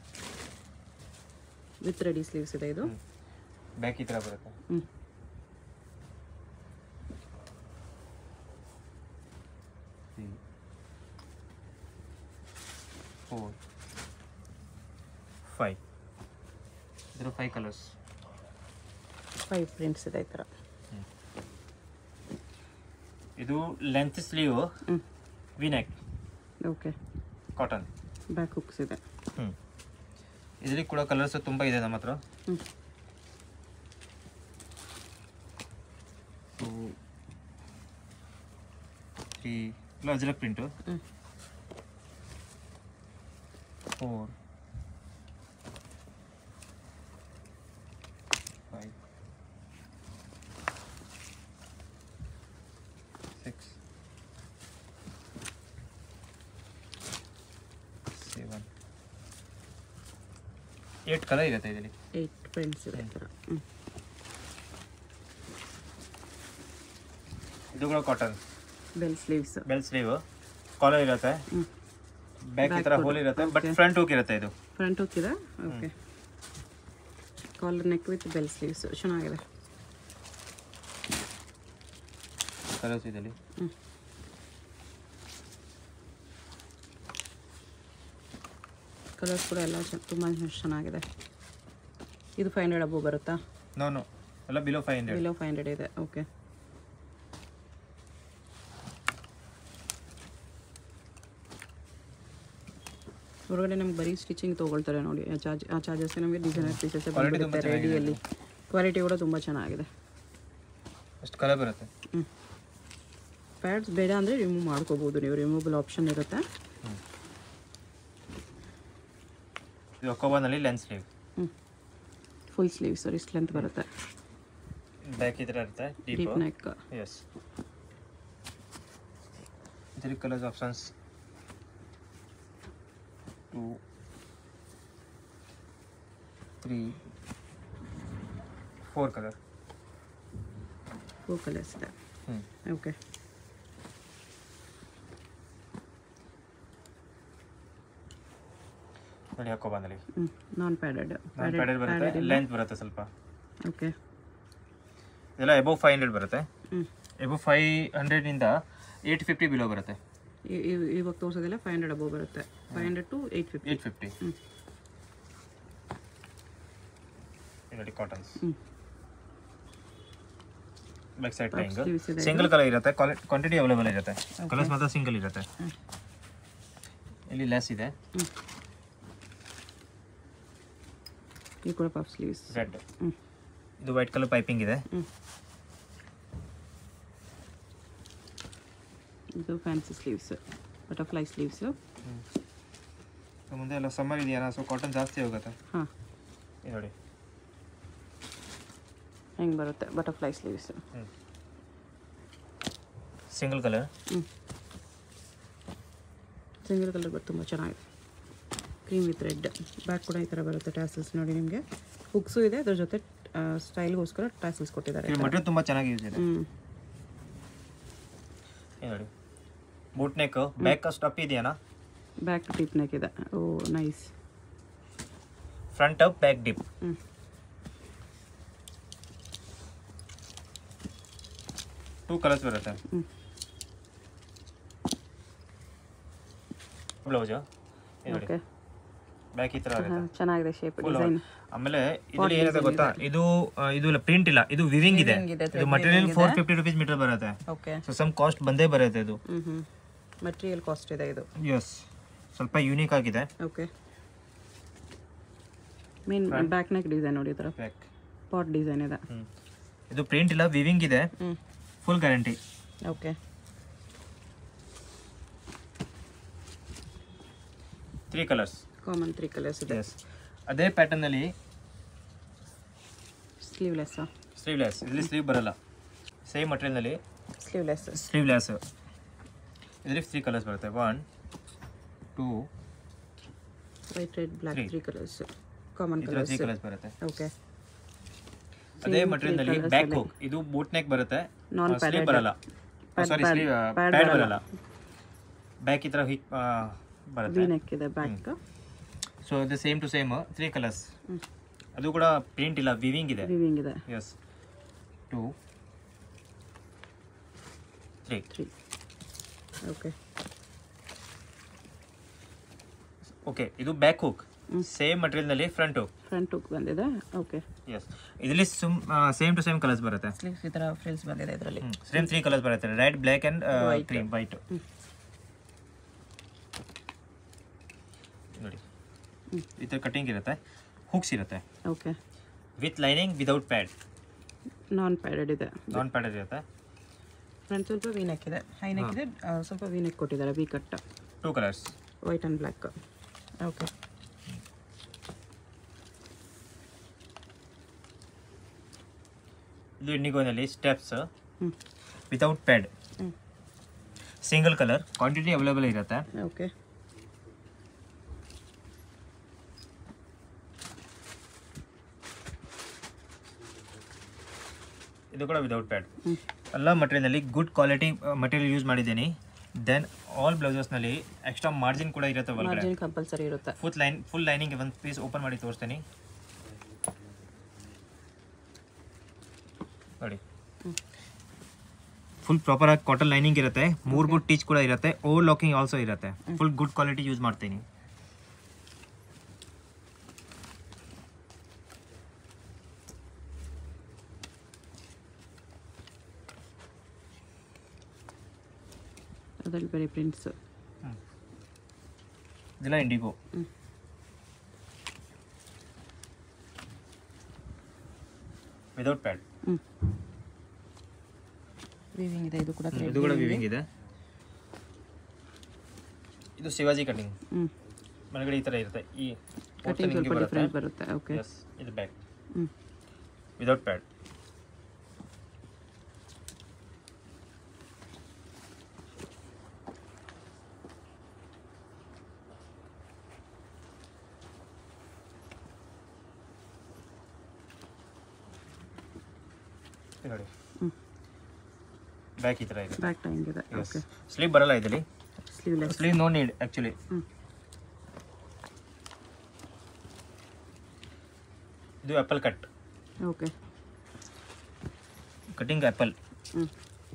ವಿತ್ ರೆಡಿ ಸ್ಲೀವ್ಸ್ ಇದೆ ಇದು ಬ್ಯಾಕ್ ಈ ಥರ ಬರುತ್ತೆ ಹ್ಞೂ ತ್ರೀ ಫೋರ್ ಫೈವ್ ಇದರ ಫೈವ್ ಕಲರ್ಸ್ ಫೈವ್ ಪ್ರಿಂಟ್ಸ್ ಇದೆ ಈ ಥರ ಇದು ಲೆಂತ್ ಸ್ಲೀವ್ ಹ್ಞೂ V neck okay cotton back hooks ಇದೆ ಹ್ಞೂ ಇದರಲ್ಲಿ ಕೂಡ ಕಲರ್ಸ್ ತುಂಬ ಇದೆ ನಮ್ಮ ಹತ್ರ ಹ್ಞೂ ಟೂ ತ್ರೀ ಇಲ್ಲ ಅಜ್ರಕ್ ಪ್ರಿಂಟು ಹ್ಞೂ four five six seven eight colour ಇರುತ್ತೆ ಇದರಲ್ಲಿ ಏಯ್ಟ್ ಪ್ರಿಂಟ್ಸ್ ಇದೆ ಈ ಥರ ಹ್ಞೂ ಇದು ಕೂಡ cotton bell sleeves bell sleeve collar ಇರುತ್ತೆ ಹ್ಞೂ ಬ್ಯಾಕ್ ಈ ಥರ ಹೋಲ್ ಇರುತ್ತೆ ಬಟ್ ಫ್ರಂಟ್ ಹುಕ್ ಇರುತ್ತೆ ಇದು ಫ್ರಂಟ್ ಹುಕ್ ಇದೆ okay collar neck with bell sleeves ಚೆನ್ನಾಗಿದೆ ಕಲರ್ಸ್ ಇದರಲ್ಲಿ ಹ್ಞೂ ಕಲರ್ಸ್ ಕೂಡ ಎಲ್ಲ ಚೆನ್ನ ತುಂಬ ಚೆನ್ನಾಗಿದೆ ಇದು ಫೈವ್ ಹಂಡ್ರೆಡ್ ಅಬೋ ಬರುತ್ತಾ ನೋ ನೋ ಎಲ್ಲ below five hundred below five hundred ಇದೆ ಓಕೆ ಹೊರಗಡೆ ನಮ್ಗೆ ಬರೀ ಸ್ಟಿಚಿಂಗ್ ತೊಗೊಳ್ತಾರೆ ನೋಡಿ ಆ ಚಾರ್ಜ್ ಆ ಚಾರ್ಜಸ್ ನಮಗೆ ಡಿಸೈನರ್ ಪೀಸಸ್ Quality ತುಂಬಾ ಬಂದಿರುತ್ತೆ ರೆಡಿಯಲ್ಲಿ ಕ್ವಾಲಿಟಿ ಕೂಡ ತುಂಬ ಚೆನ್ನಾಗಿದೆ ಅಷ್ಟು ಕಲರ್ ಬರುತ್ತೆ ಹ್ಞೂ ಪ್ಯಾಡ್ಸ್ ಬೇಡ ಅಂದರೆ ರಿಮೂವ್ ಮಾಡ್ಕೋಬೋದು ನೀವು ರಿಮೂವಬಲ್ ಆಪ್ಷನ್ ಇರುತ್ತೆ ಇದು ಅಕೋಬಾನಲ್ಲಿ ಲೆನ್ಸ್ ಸ್ಲೀವ್ ಹ್ಞೂ ಫುಲ್ ಸ್ಲೀವ್ಸ್ ರಿಸ್ಟ್ ಲೆಂತ್ ಬರುತ್ತೆ ಬ್ಯಾಕ್ ಈ ಥರ ಇರುತ್ತೆ ಡೀಪ್ ಡೀಪ್ ನೆಕ್ ಎಸ್ ಇದರಲ್ಲಿ colours options two three four colour four colours ಇದೆ ಹ್ಞೂ ಓಕೆ ನೋಡಿ ಅಕೋಬಾನಲ್ಲಿ ಹ್ಞೂ ನಾನ್ ಪ್ಯಾಡೆಡ್ ಪ್ಯಾಡೆಡ್ ಬರುತ್ತೆ ಲೆಂತ್ ಬರುತ್ತೆ ಸ್ವಲ್ಪ ಓಕೆ ಇದೆಲ್ಲ ಎಬೋ ಫೈವ್ ಹಂಡ್ರೆಡ್ ಬರುತ್ತೆ ಹ್ಞೂ ಎಬೋ ಫೈವ್ ಹಂಡ್ರೆಡಿಂದ ಏಯ್ಟ್ ಫಿಫ್ಟಿ ಬಿಲೋ ಬರುತ್ತೆ ಇವಾಗ ತೋರಿಸೋದೆಲ್ಲ ಫೈವ್ ಹಂಡ್ರೆಡ್ ಅಬೋವ್ ಬರುತ್ತೆ five hundred to eight fifty eight fifty ಹ್ಞೂ ನೋಡಿ ಕಾಟನ್ಸ್ ಹ್ಞೂ ಬ್ಯಾಕ್ ಸೈಡ್ ಲೈಂಗ್ sleeves ಇದೆ ಸಿಂಗಲ್ ಕಲರ್ ಇರುತ್ತೆ ಕ್ವಾಂಟಿಟಿ ಅವೈಲೇಬಲ್ ಇರುತ್ತೆ ಕಲರ್ಸ್ ಮಾತ್ರ ಸಿಂಗಲ್ ಇರುತ್ತೆ ಇಲ್ಲಿ ಲೆಸ್ ಇದೆ ಹ್ಞೂ ಈ ಕೂಡ ಪಫ್ ಸ್ಲೀವ್ಸ್ ರೆಡ್ ಹ್ಞೂ ಇದು ವೈಟ್ ಕಲರ್ ಪೈಪಿಂಗ್ ಇದೆ ಹ್ಞೂ ಇದು fancy sleeves butterfly sleeves so ಮುಂದೆ ಎಲ್ಲ ಸಮ್ಮರ್ ಇದೆಯಲ್ಲ ಸೊ ಕಾಟನ್ ಜಾಸ್ತಿ ಹೋಗುತ್ತೆ ಹಾಂ ಇದು ನೋಡಿ ಹೆಂಗೆ ಬರುತ್ತೆ ಬಟರ್ಫ್ಲೈ ಸ್ಲೀವ್ಸ್ ಸಿಂಗಲ್ ಕಲರ್ ಹ್ಞೂ ಸಿಂಗಲ್ ಕಲರ್ ಬಟ್ ತುಂಬ ಚೆನ್ನಾಗಿದೆ ಕ್ರೀಮ್ ವಿತ್ ರೆಡ್ ಬ್ಯಾಕ್ ಕೂಡ ಈ ಥರ ಬರುತ್ತೆ ಟ್ಯಾಸಲ್ಸ್ ನೋಡಿ ನಿಮಗೆ ಹುಕ್ಸು ಇದೆ ಅದ್ರ ಜೊತೆ ಸ್ಟೈಲ್ಗೋಸ್ಕರ ಟ್ಯಾಸಲ್ಸ್ ಕೊಟ್ಟಿದ್ದಾರೆ ಇದು ಮಟೀರಿಯಲ್ ತುಂಬ ಚೆನ್ನಾಗಿ ಯೂಸ್ ಇದೆ ಹ್ಞೂ ಇದು ನೋಡಿ ಬೂಟ್ ನೆಕ್ ಬ್ಯಾಕ್ ಸ್ಟಪ್ ಇದೆಯಾ ಬ್ಯಾಕ್ ಟಿಪ್ ನೆಕ್ ಇದೆ oh nice front up back deep ಹ್ಞೂ ಟೂ ಕಲರ್ಸ್ ಬರುತ್ತೆ ಹ್ಞೂ ಬ್ಲೌಸು ಇದು ನೋಡಿ ಓಕೆ ಬ್ಯಾಕ್ ಈ ಥರ ಆಗುತ್ತೆ ಹಾಂ ಚೆನ್ನಾಗಿದೆ ಶೇಪ್ Full ಡಿಸೈನ್ ಆಮೇಲೆ ಇದ್ರಲ್ಲಿ ಏನಿದೆ ಗೊತ್ತಾ ಇದು ಆ, ಇದು ಪ್ರಿಂಟ್ ಇಲ್ಲ ಇದು ವಿವಿಂಗ್ ಇದೆ Weaving ಇದೆ, ಇದು material four fifty rupees metre ಬರುತ್ತೆ ಓಕೆ ಸೊ ಸಮ್ ಕಾಸ್ಟ್ ಬಂದೇ ಬರುತ್ತೆ ಇದು ಹ್ಞೂ ಹ್ಞೂ ಮಟೀರಿಯಲ್ ಕಾಸ್ಟ್ ಇದೆ ಇದು ಎಸ್ ಸ್ವಲ್ಪ ಯೂನಿಕ್ ಆಗಿದೆ okay main back neck design ನೋಡಿ ಈ ಥರ ಬ್ಯಾಕ್ ಪಾಟ್ ಡಿಸೈನ್ ಇದೆ ಇದು ಪ್ರಿಂಟ್ ಇಲ್ಲ ವಿವಿಂಗ್ ಇದೆ ಹ್ಞೂ full guarantee okay three colours common three colours ಇದೆ ಎಸ್ ಅದೇ ಪ್ಯಾಟರ್ನ್ ಅಲ್ಲಿ ಸ್ಲೀವ್ಲೆಸ್ ಸ್ಲೀವ್ಲೆಸ್ ಇಲ್ಲಿ ಸ್ಲೀವ್ ಬರಲ್ಲ ಸೇಮ್ ಮಟೀರಿಯಲ್ ನಲ್ಲಿ ಸ್ಲೀವ್ಲೆಸ್ ಸ್ಲೀವ್ಲೆಸ್ ಇದರಲ್ಲಿ ತ್ರೀ ಕಲರ್ಸ್ ಬರುತ್ತೆ one two white red black Three. Three colours common ಈ ಥರ ಕಲರ್ಸ್ ತ್ರೀ ಕಲರ್ಸ್ ಬರುತ್ತೆ ಓಕೆ ಅದೇ ಮಟೀರಿಯಲ್ ನಲ್ಲಿ ಬ್ಯಾಕ್ ಹೋಗ್ ಇದು ಬೂಟ್ ನೆಕ್ ಬರುತ್ತೆ Non ಸ್ಲೀವ್ padded. ಬರಲ್ಲ Pad- sorry pad- sleeve pad pad ಬರಲ್ಲ. ಬರಲ್ಲ ಬ್ಯಾಕ್ ಈ ಥರ ಹಿಕ್ ಬರುತ್ತೆ ವಿ ನೆಕ್ ಇದೆ ಬ್ಯಾಕ್ ಸೊ ಇದು same to same three colours ಹ್ಮ್. ಅದು ಕೂಡ ಪ್ರಿಂಟ್ ಇಲ್ಲ ವಿವಿಂಗ್ ಇದೆ ವಿವಿಂಗ್ ಇದೆ yes two three three okay okay ಇದು ಬ್ಯಾಕ್ ಹುಕ್ ಹ್ಮ್. ಸೇಮ್ ಮಟೀರಿಯಲ್ ನಲ್ಲಿ ಫ್ರಂಟ್ ಹುಕ್ ಫ್ರಂಟ್ ಹುಕ್ ಬಂದಿದೆ ಓಕೆ ಎಸ್ ಇದರಲ್ಲಿ ಸುಮ್ ಸೇಮ್ ಟು ಸೇಮ್ ಕಲರ್ಸ್ ಬರುತ್ತೆ ಸ್ಲೀವ್ಸ್ ಈ ಥರ ಫ್ರಿಲ್ಸ್ ಬಂದಿದೆ ಇದರಲ್ಲಿ ಸೇಮ್ ತ್ರೀ ಕಲರ್ಸ್ ಬರುತ್ತೆ red black and White. Cream white ಹ್ಮ್. ನೋಡಿ ಈ ಥರ ಕಟಿಂಗ್ ಇರುತ್ತೆ ಹುಕ್ಸ್ ಇರುತ್ತೆ okay with lining without pad non padded ಇದೆ ನಾನ್ ಪ್ಯಾಡೆಡ್ ಇರುತ್ತೆ ಫ್ರಂಟ್ ಸ್ವಲ್ಪ ವಿ ನೆಕ್ ಇದೆ ಹೈ ನೆಕ್ ಇದೆ ಆ, ಸ್ವಲ್ಪ ವಿ ನೆಕ್ ಕೊಟ್ಟಿದ್ದಾರೆ V cut two colours white and black okay ಇದು ಇಂಡಿಗೋನಲ್ಲಿ ಸ್ಟೆಪ್ಸ್ ಹ್ಞೂ ವಿತೌಟ್ ಪ್ಯಾಡ್ ಹ್ಞೂ ಸಿಂಗಲ್ ಕಲರ್ ಕ್ವಾಂಟಿಟಿ ಅವೈಲೇಬಲ್ ಇರುತ್ತೆ ಓಕೆ ಇದು ಕೂಡ ವಿತೌಟ್ ಪ್ಯಾಡ್ ಹ್ಞೂ ಎಲ್ಲ ಮಟೀರಿಯಲ್ನಲ್ಲಿ ಗುಡ್ ಕ್ವಾಲಿಟಿ ಮಟೀರಿಯಲ್ ಯೂಸ್ ಮಾಡಿದ್ದೀನಿ ದೆನ್ ಆಲ್ ಬ್ಲೌಸಸ್ನಲ್ಲಿ ಎಕ್ಸ್ಟ್ರಾ ಮಾರ್ಜಿನ್ ಕೂಡ ಇರುತ್ತೆ ಒಳಗಡೆ ಮಾರ್ಜಿನ್ ಕಂಪಲ್ಸರಿ ಇರುತ್ತೆ ಫುಲ್ ಲೈನ್ ಫುಲ್ ಲೈನಿಂಗ್ ಒಂದು ಪೀಸ್ ಓಪನ್ ಮಾಡಿ ತೋರಿಸ್ತೀನಿ ನೋಡಿ ಹ್ಮ್. ಫುಲ್ ಪ್ರಾಪರ್ ಆಗಿ ಕಾಟನ್ ಲೈನಿಂಗ್ ಇರುತ್ತೆ ಮೂರ್ ಗುಡ್ ಟೀಚ್ ಕೂಡ ಇರುತ್ತೆ ಓವರ್ ಲಾಕಿಂಗ್ ಆಲ್ಸೋ ಇರುತ್ತೆ ಫುಲ್ ಗುಡ್ ಕ್ವಾಲಿಟಿ ಯೂಸ್ ಮಾಡ್ತೀನಿ ಅದರಲ್ಲಿ ಬೇರೆ ಪ್ರಿಂಟ್ಸ್ ಇದೆಲ್ಲ ಇಂಡಿಗೋ ಹ್ಮ್. ವಿದೌಟ್ ಪ್ಯಾಡ್ ಹ್ಞೂ ವಿವಿಂಗ್ ಇದೆ ಇದು ಕೂಡ ಇದು ಕೂಡ ವಿವಿಂಗ್ ಇದೆ ಇದು ಶಿವಾಜಿ ಕಟಿಂಗ್ ಹ್ಞೂ ಮನೆಗಡೆ ಈ ತರ ಇರುತ್ತೆ ಈ ಕಟಿಂಗ್ ಸ್ವಲ್ಪ ಡಿಫ್ರೆಂಟ್ ಬರುತ್ತೆ ಓಕೆ ಎಸ್ ಇದು ಬ್ಯಾಕ್ ಹ್ಞೂ ವಿದೌಟ್ ಪ್ಯಾಡ್ ನೋಡಿ ಹ್ಞೂ ಬ್ಯಾಕ್ ಈ ಥರ ಇದೆ ಬ್ಯಾಕ್ ಟೈಮ್ ಇದೆ ಎಸ್ ಓಕೆ ಸ್ಲೀವ್ ಬರಲ್ಲ ಇದರಲ್ಲಿ sleeveless sleeve no need actually ಹ್ಞೂ ಇದು apple cut okay cutting apple ಹ್ಞೂ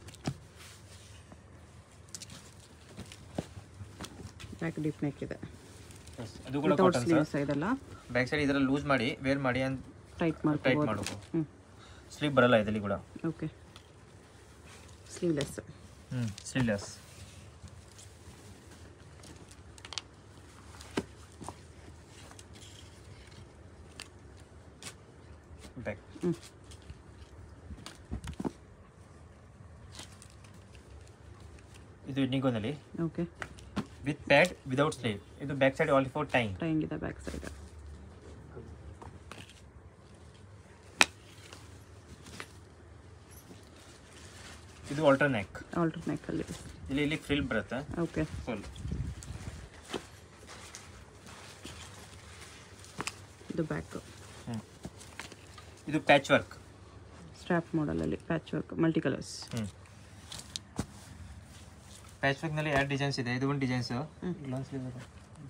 ಬ್ಯಾಕ್ ಡೀಪ್ ನೆಕ್ ಇದೆ ಅದು ಕೂಡ ವಿತೌಟ್ ಕಾಟನ್ ಸ್ಲೀವ್ಸ್ ಇದೆಲ್ಲ ಬ್ಯಾಕ್ ಸೈಡ್ ಇದರಲ್ಲಿ ಲೂಸ್ ಮಾಡಿ ವೇರ್ ಮಾಡಿ ಅಂತ ಟೈಟ್ ಟೈಟ್ ಮಾಡ್ಕೋಬೋದು ಮಾಡಬೇಕು ಹ್ಞೂ ಸ್ಲೀವ್ ಬರಲ್ಲ ಇದರಲ್ಲಿ ಕೂಡ ಓಕೆ ಸ್ಲೀವ್ಲೆಸ್ ಹ್ಞೂ ಸ್ಲೀವ್ಲೆಸ್ ಬ್ಯಾಕ್ ಹ್ಞೂ ಇದು ನಿಗೋನಲ್ಲಿ okay with pad without sleeve ಇದು back side all four time trying ಇದೆ ಬ್ಯಾಕ್ ಸೈಡ್ ಇದು ಆಲ್ಟರ್ ನೆಕ್ ಆಲ್ಟರ್ ನೆಕ್ಕಲ್ಲಿ ಇಲ್ಲಿ ಇಲ್ಲಿ ಫ್ರಿಲ್ ಬರುತ್ತೆ ಓಕೆ ಫುಲ್ ಇದು ಬ್ಯಾಕ್ ಹ್ಞೂ ಇದು ಪ್ಯಾಚ್ ವರ್ಕ್ ಸ್ಟ್ರಾಪ್ ಮಾಡಲಲ್ಲಿ ಪ್ಯಾಚ್ ವರ್ಕ್ ಮಲ್ಟಿ ಕಲರ್ಸ್ ಹ್ಞೂ ಪ್ಯಾಚ್ ವರ್ಕ್ನಲ್ಲಿ ಎರಡು ಡಿಸೈನ್ಸ್ ಇದೆ ಇದು ಒಂದು ಡಿಸೈನ್ಸ್ ಹ್ಮ್. ಇಲ್ಲೊಂದು ಸ್ಲೀವ್ ಇದೆ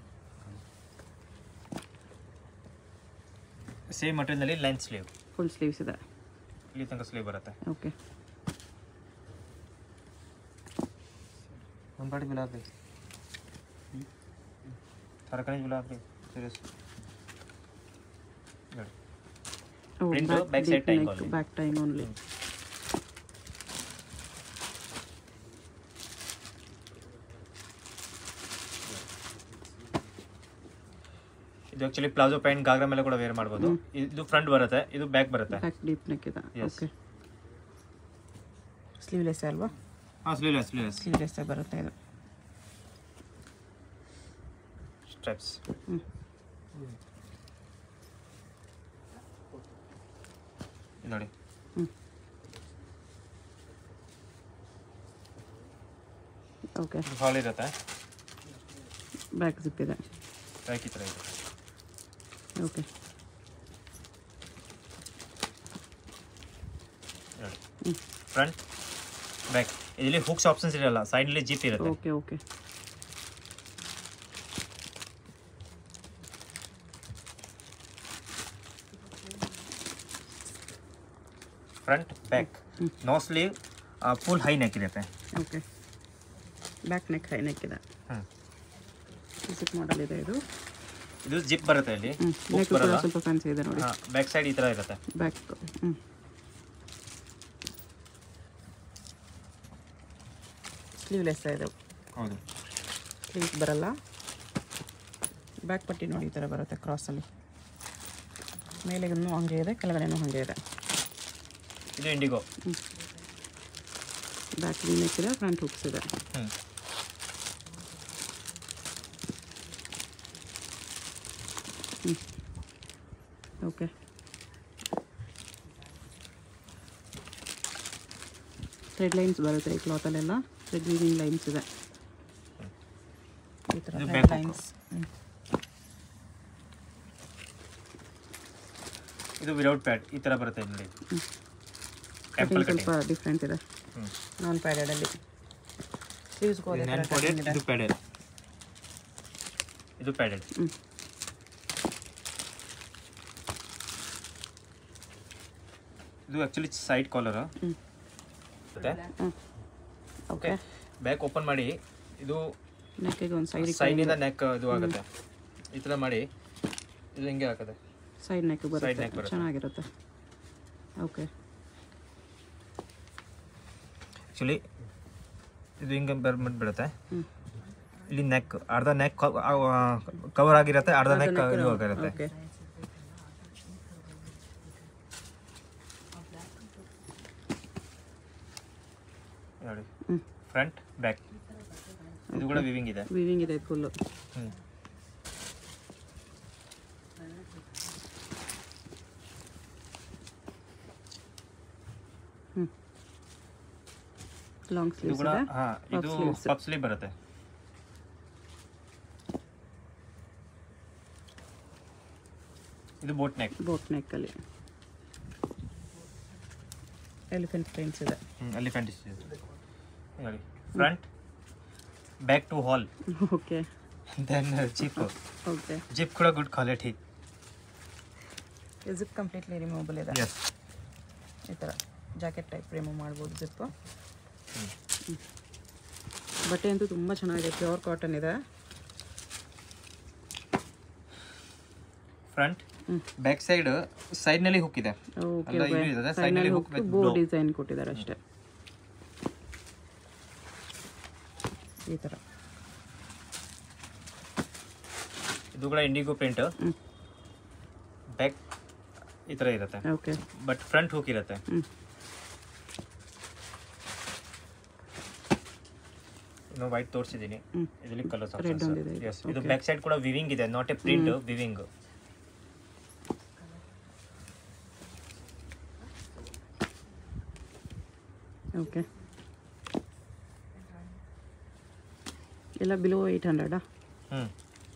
ಸೇಮ್ ಮಟೀರಿಯಲ್ನಲ್ಲಿ ಲೆಂತ್ ಸ್ಲೀವ್ ಫುಲ್ ಸ್ಲೀವ್ಸ್ ಇದೆ ಇಲ್ಲಿ ತನಕ ಸ್ಲೀವ್ ಬರುತ್ತೆ ಓಕೆ ಒಂದು ಬಾಡಿ ಗುಲಾಬ್ ಬೇಕು ತರಕಾರಿ ಗುಲಾಬ್ ಬೇಕು ಸೀರಿಯಸ್ ನೋಡಿ Print, back side tying only. Back time only ಇದು ಆಕ್ಚುಲಿ ಪ್ಲಾಜೋ ಪ್ಯಾಂಟ್ ಗಾಗ್ರಾ ಮೇಲೆ ಕೂಡ ವೇರ್ ಮಾಡ್ಬೋದು ಇದು ಫ್ರಂಟ್ ಬರುತ್ತೆ ಇದು ಬ್ಯಾಕ್ ಬರುತ್ತೆ ಬ್ಯಾಕ್ ಡೀಪ್ ನೆಕ್ ಇದೆ Yes. ಓಕೆ ಸ್ಲೀವ್ಲೆಸ್ ಅಲ್ವಾ ಹಾಂ ಸ್ಲೀವ್ಲೆಸ್ ಸ್ಲೀವ್ಲೆಸ್ ಸ್ಲೀವ್ಲೆಸ್ ಬರುತ್ತೆ ಇದು ಸ್ಟ್ರೆಪ್ಸ್ ಹ್ಞೂ ನೋಡಿ ಹ್ಞೂ ಓಕೆ ಹಾಲ್ ಇರುತ್ತೆ ಬ್ಯಾಕ್ ಜಿಪ್ ಇದೆ ಬ್ಯಾಕ್ ಈ ಥರ ಇದೆ ಓಕೆ ನೋಡಿ ಹ್ಞೂ ಫ್ರಂಟ್ ಬ್ಯಾಕ್ ಇದರಲ್ಲಿ ಹುಕ್ಸ್ ಆಪ್ಷನ್ಸ್ ಇರಲ್ಲ ಸೈಡ್ಲಿ ಜಿಪ್ ಇರುತ್ತೆ okay okay front back hmm. No sleeve full high neck ಇರುತ್ತೆ okay back neck high neck ಇದೆ ಹ್ಮ್. ಜಿಪ್ ಮಾಡಲ್ ಇದೆ ಇದು ಇದು ಜಿಪ್ ಬರುತ್ತೆ ಇಲ್ಲಿ ಹ್ಞೂ ಹುಕ್ ನೆಕ್ ಕೂಡ ಬರಲ್ಲ ಸ್ವಲ್ಪ ಫ್ಯಾನ್ಸಿ ಇದೆ ನೋಡಿ ಹಾಂ ಬ್ಯಾಕ್ ಸೈಡ್ ಈ ಥರ ಇರುತ್ತೆ ಬ್ಯಾಕ್ ಹ್ಞೂ ಸ್ಲೀವ್ಲೆಸ್ ಇದೆ ಹೌದು ಸ್ಲೀವ್ಸ್ ಬರಲ್ಲ ಬ್ಯಾಕ್ ಪಟ್ಟಿ ನೋಡಿ ಈ ಥರ ಬರುತ್ತೆ ಕ್ರಾಸಲ್ಲಿ ಮೇಲೆ ಇನ್ನೂ ಹಂಗೆ ಇದೆ ಕೆಳಗಡೆನೂ ಹಾಗೆ ಇದೆ ಇದು ಇಂಡಿಗೋ ಬ್ಯಾಕ್ ವಿ ನೆಕ್ ಇದೆ ಫ್ರಂಟ್ ಹುಕ್ಸ್ ಇದೆ ಹ್ಞೂ ಓಕೆ ಥ್ರೆಡ್ ಲೈನ್ಸ್ ಬರುತ್ತೆ ಈ ಕ್ಲಾತಲ್ಲೆಲ್ಲ ಥ್ರೆಡ್ ವೀವಿಂಗ್ ಲೈನ್ಸ್ ಇದೆ ಈ ಥರ ಇದು ಥ್ರೆಡ್ back hook. ಲೈನ್ಸ್ ಇದು ವಿದೌಟ್ ಪ್ಯಾಡ್ ಈ ಥರ ಬರುತ್ತೆ ಇಲ್ಲಿ ಟೆಂಪಲ್ ಕಟಿಂಗ್ ಕಟಿಂಗ್ ಸ್ವಲ್ಪ ಡಿಫ್ರೆಂಟ್ ಇದೆ ಹ್ಞೂ ನಾನ್ ಪ್ಯಾಡೆಡಲ್ಲಿ ಸ್ಲೀವ್ಸ್ ನೈನ್ ಪ್ಯಾಡೆಡ್ ಇದು ಪ್ಯಾಡೆಡ್ ಇದು ಪ್ಯಾಡೆಡ್ ಹ್ಞೂ ಇದು ಆ್ಯಕ್ಚುಲಿ ಸೈಡ್ ಕಾಲರ್ ಹ್ಞೂ ಮತ್ತೆ ಹ್ಞೂ ಓಕೆ ಬ್ಯಾಕ್ ಓಪನ್ ಮಾಡಿ ಇದು ನೆಕ್ಕಿಗೆ ಒಂದು ಸೈಡ್ ಸೈಡಿಂದ ನೆಕ್ ಇದು ಆಗುತ್ತೆ ಈ ಥರ ಮಾಡಿ ಇದು ಹಿಂಗೆ ಹಾಕದೆ ಸೈಡ್ ನೆಕ್ neck ಬರುತ್ತೆ ಬರುತ್ತೆ. ಚೆನ್ನಾಗಿರುತ್ತೆ ಓಕೆ ಆ್ಯಕ್ಚುಲಿ ಇದು ಹಿಂಗೆ ಬರ್ಬಿಟ್ಟು ಬಿಡುತ್ತೆ ಹ್ಞೂ ಇಲ್ಲಿ ನೆಕ್ ಅರ್ಧ ನೆಕ್ ಕವರ್ ಆಗಿರುತ್ತೆ ಅರ್ಧ ನೆಕ್ ಇದು ಆಗಿರುತ್ತೆ ಓಕೆ ನೋಡಿ ಹ್ಞೂ ಫ್ರಂಟ್ ಬ್ಯಾಕ್ ಇದು ಕೂಡ ವಿವಿಂಗ್ ಇದೆ ವೀವಿಂಗ್ ಇದೆ ಫುಲ್ಲು ಹ್ಞೂ ಹ್ಞೂ ಲಾಂಗ್ ಇದು ಸ್ಲೀವ್ಸ್ ಕೂಡ ಇದೆ ಹಾಂ Puff ಇದು sleeves. ಪಪ್ ಸ್ಲೀವ್ ಬರುತ್ತೆ ಇದು ಬೋಟ್ ನೆಕ್ ಬೋಟ್ ನೆಕ್ಕಲ್ಲಿ ಎಲಿಫೆಂಟ್ ಪ್ರಿಂಟ್ಸ್ ಇದೆ ಎಲಿಫೆಂಟ್ ನೋಡಿ ಫ್ರಂಟ್ ಬ್ಯಾಕ್ ಟು ಹಾಲ್ okay then zip okay zip ಕೂಡ good quality zip completely removable ಇದೆ ಎಸ್ ಈ ಥರ ಜಾಕೆಟ್ ಟೈಪ್ ರಿಮೂವ್ ಮಾಡ್ಬೋದು ಜಿಪ್ಪು ಬಟ್ಟೆ ಅಂತೂ ತುಂಬ ಚೆನ್ನಾಗಿದೆ ಪ್ಯೂರ್ ಕಾಟನ್ ಇದೆ ಫ್ರಂಟ್ ಬ್ಯಾಕ್ ಸೈಡ್ ಸೈಡ್ ನಲ್ಲಿ ಹುಕ್ ಇದೆ ಓಕೆ ಅಲ್ಲ ಇದು ಇದೆ ಸೈಡ್ ನಲ್ಲಿ ಹುಕ್ ಬೋ ಡಿಸೈನ್ ಕೊಟ್ಟಿದ್ದಾರೆ ಅಷ್ಟೇ ಈ ಥರ ಇದು ಕೂಡ ಇಂಡಿಗೋ ಪ್ರಿಂಟ್ ಹ್ಮ್. ಬ್ಯಾಕ್ ಈ ತರ ಇರುತ್ತೆ ಓಕೆ ಬಟ್ ಫ್ರಂಟ್ ಹುಕ್ ಇರುತ್ತೆ ಹ್ಞೂ ಇನ್ನು ವೈಟ್ ತೋರಿಸಿದ್ದೀನಿ ಹ್ಮ್. ಇದರಲ್ಲಿ ಕಲರ್ಸ್ Red ಒಂದಿದೆ ಇದು. ಎಸ್ ಇದು ಬ್ಯಾಕ್ ಸೈಡ್ ಕೂಡ ವಿವಿಂಗ್ ಇದೆ not a print weaving okay ಎಲ್ಲ ಬಿಲೋ ಏಯ್ಟ್ ಹಂಡ್ರೆಡಾ hmm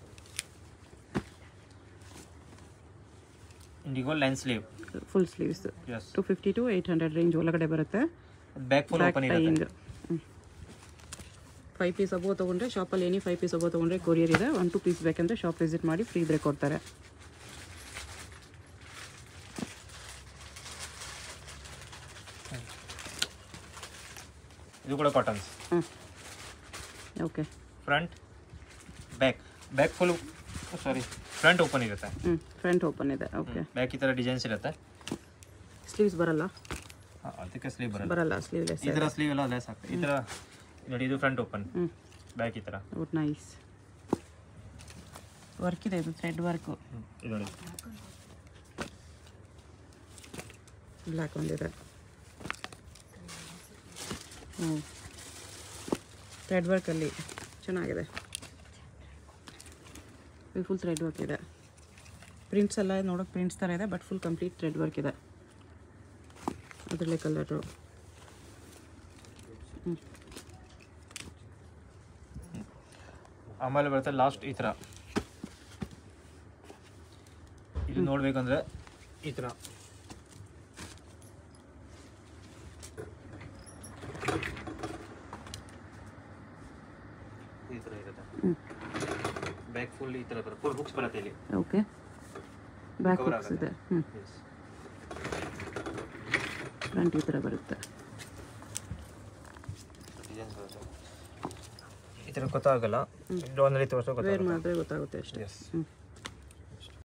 indigo line sleeve full sleeves yes two fifty to eight hundred range ಒಳಗಡೆ ಬರುತ್ತೆ ಬ್ಯಾಕ್ ಫುಲ್ ಬ್ಯಾಕ್ ಓಪನ್ ಇರುತ್ತೆ ಟೈಯಿಂಗ್ ಫೈವ್ ಪೀಸ್ ಅಬೋ ತೊಗೊಂಡ್ರೆ ಶಾಪಲ್ಲಿ ಎನಿ ಫೈವ್ ಪೀಸ್ ಅಬೋ ತೊಗೊಂಡ್ರೆ ಕೊರಿಯರ್ ಇದೆ ಒನ್ ಟು ಪೀಸ್ ಬೇಕಂದ್ರೆ ಶಾಪ್ ವಿಸಿಟ್ ಮಾಡಿ ಫ್ರೀ ಬ್ರೇಕ್ ಕೊಡ್ತಾರೆ ಇದು ಕೂಡ ಕಾಟನ್ಸ್ ಹ್ಞೂ okay front back back full ಸಾರಿ ಫ್ರಂಟ್ ಓಪನ್ ಇರುತ್ತೆ ಹ್ಞೂ ಫ್ರಂಟ್ ಓಪನ್ ಇದೆ ಓಕೆ ಬ್ಯಾಕ್ ಈ ಥರ ಡಿಸೈನ್ಸ್ ಇರುತ್ತೆ ಸ್ಲೀವ್ಸ್ ಬರಲ್ಲ ಹಾ, ಅದಕ್ಕೆ ಸ್ಲೀವ್ ಬರಲ್ಲ ಬರಲ್ಲ ಸ್ಲೀವ್ಲೆಸ್ ಈ ಥರ ಸ್ಲೀವ್ ಎಲ್ಲ ಲೆಸ್ ಆಗ್ತದೆ ಈ ಥರ ನೋಡಿ ಇದು ಫ್ರಂಟ್ ಓಪನ್ ಹ್ಞೂ ಬ್ಯಾಕ್ ಈ ಥರ ಗುಡ್ ನೈಸ್ ವರ್ಕ್ ಇದೆ ಇದು ಥ್ರೆಡ್ ವರ್ಕು ಹ್ಮ್. ಇದು ನೋಡಿ ಬ್ಲ್ಯಾಕ್ ಒಂದಿದೆ ಹ್ಞೂ ಥ್ರೆಡ್ ವರ್ಕಲ್ಲಿ ಚೆನ್ನಾಗಿದೆ ಇದು ಫುಲ್ ಥ್ರೆಡ್ ವರ್ಕ್ ಇದೆ ಪ್ರಿಂಟ್ಸ್ ಎಲ್ಲ ನೋಡೋಕೆ ಪ್ರಿಂಟ್ಸ್ ಥರ ಇದೆ but full complete thread work ಇದೆ ಅದರಲ್ಲೇ ಕಲರು ಆಮೇಲೆ ಬರುತ್ತೆ ಲಾಸ್ಟ್ ಈ ಥರ ಇದು ನೋಡ್ಬೇಕಂದ್ರೆ ಈ ಥರ ಈ ಥರ ಇರುತ್ತೆ ಹ್ಞೂ ಬ್ಯಾಕ್ ಫುಲ್ ಈ ಥರ ಬರುತ್ತೆ ಫುಲ್ ಬುಕ್ಸ್ ಬರುತ್ತೆ ಇಲ್ಲಿ ಓಕೆ ಬ್ಯಾಕ್ Cover ಹುಕ್ಸ್ ಆಗುತ್ತೆ. ಇದೆ ಹ್ಞೂ Yes. ಫ್ರಂಟ್ ಈ ಥರ ಬರುತ್ತೆ Designs ಬರುತ್ತೆ. ಈ ಥರ ಗೊತ್ತಾಗಲ್ಲ ಡ್ರಾನಲ್ಲಿ ತೋರಿಸೋ ವೇರ್ ಗೊತ್ತಾಗಲ್ಲ ಮಾಡಿದ್ರೆ ಗೊತ್ತಾಗುತ್ತೆ ಅಷ್ಟೇ ಎಸ್ ಹ್ಞೂ